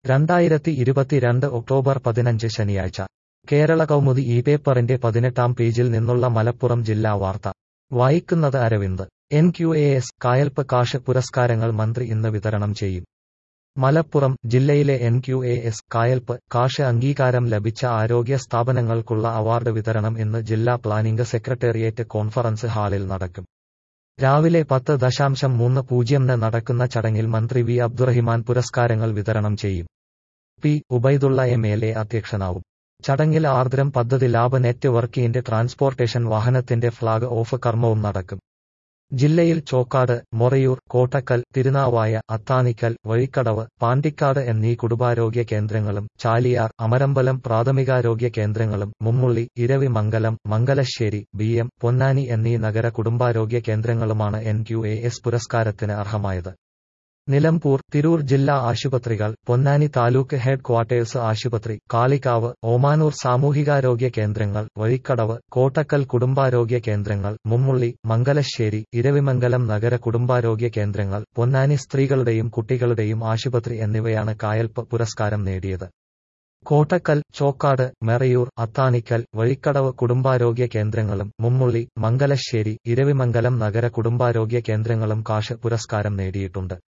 രണ്ടായിരത്തി ഇരുപത്തിരണ്ട് ഒക്ടോബർ പതിനഞ്ച് ശനിയാഴ്ച കേരള കൗമുദി ഈ പേപ്പറിന്റെ പതിനെട്ടാം പേജിൽ നിന്നുള്ള മലപ്പുറം ജില്ലാ വാർത്ത വായിക്കുന്നത് Aravind N Q A S Kayakalp KASH പുരസ്കാരങ്ങൾ മന്ത്രി ഇന്ന് വിതരണം ചെയ്യും മലപ്പുറം ജില്ലയിലെ N Q A S Kayakalp KASH അംഗീകാരം ലഭിച്ച ആരോഗ്യ സ്ഥാപനങ്ങൾക്കുള്ള അവാർഡ് വിതരണം ഇന്ന് ജില്ലാ പ്ലാനിംഗ് സെക്രട്ടേറിയറ്റ് കോൺഫറൻസ് ഹാളിൽ നടക്കും രാവിലെ പത്ത് ദശാംശം മൂന്ന് പൂജ്യംന് നടക്കുന്ന ചടങ്ങിൽ മന്ത്രി വി അബ്ദുറഹിമാൻ പുരസ്കാരങ്ങൾ വിതരണം ചെയ്യും P Ubaidulla M L A അധ്യക്ഷനാവും ചടങ്ങിൽ ആർദ്രം പദ്ധതി ലാബ് നെറ്റ്വർക്കിന്റെ ട്രാൻസ്പോർട്ടേഷൻ വാഹനത്തിന്റെ ഫ്ളാഗ് ഓഫ് കർമ്മവും നടക്കും ജില്ലയിൽ ചോക്കാട് മൊറയൂർ കോട്ടക്കൽ തിരുനാവായ അത്താണിക്കൽ വഴിക്കടവ് പാണ്ടിക്കാട് എന്നീ കുടുംബാരോഗ്യ കേന്ദ്രങ്ങളും ചാലിയാർ അമരമ്പലം പ്രാഥമികാരോഗ്യ കേന്ദ്രങ്ങളും മുമ്മുള്ളി ഇരവിമംഗലം മംഗലശ്ശേരി ബി എം പൊന്നാനി എന്നീ നഗര കുടുംബാരോഗ്യ കേന്ദ്രങ്ങളുമാണ് എൻ ക്യു എ എസ് പുരസ്കാരത്തിന് അർഹമായത് നിലമ്പൂർ തിരൂർ ജില്ലാ ആശുപത്രികൾ പൊന്നാനി താലൂക്ക് ഹെഡ് ക്വാർട്ടേഴ്സ് ആശുപത്രി കാളികാവ് ഓമാനൂർ സാമൂഹികാരോഗ്യ കേന്ദ്രങ്ങൾ വഴിക്കടവ് കോട്ടക്കൽ കുടുംബാരോഗ്യ കേന്ദ്രങ്ങൾ മുമ്മുള്ളി മംഗലശ്ശേരി ഇരവിമംഗലം നഗര കുടുംബാരോഗ്യ കേന്ദ്രങ്ങൾ പൊന്നാനി സ്ത്രീകളുടെയും കുട്ടികളുടെയും ആശുപത്രി എന്നിവയാണ് കായൽപ്പ് പുരസ്കാരം നേടിയത് കോട്ടക്കൽ ചോക്കാട് മെറയൂർ അത്താണിക്കൽ വഴിക്കടവ് കുടുംബാരോഗ്യ കേന്ദ്രങ്ങളും മുമ്മുള്ളി മംഗലശ്ശേരി ഇരവിമംഗലം നഗര കുടുംബാരോഗ്യ കേന്ദ്രങ്ങളും കാഷ് പുരസ്കാരം നേടിയിട്ടുണ്ട്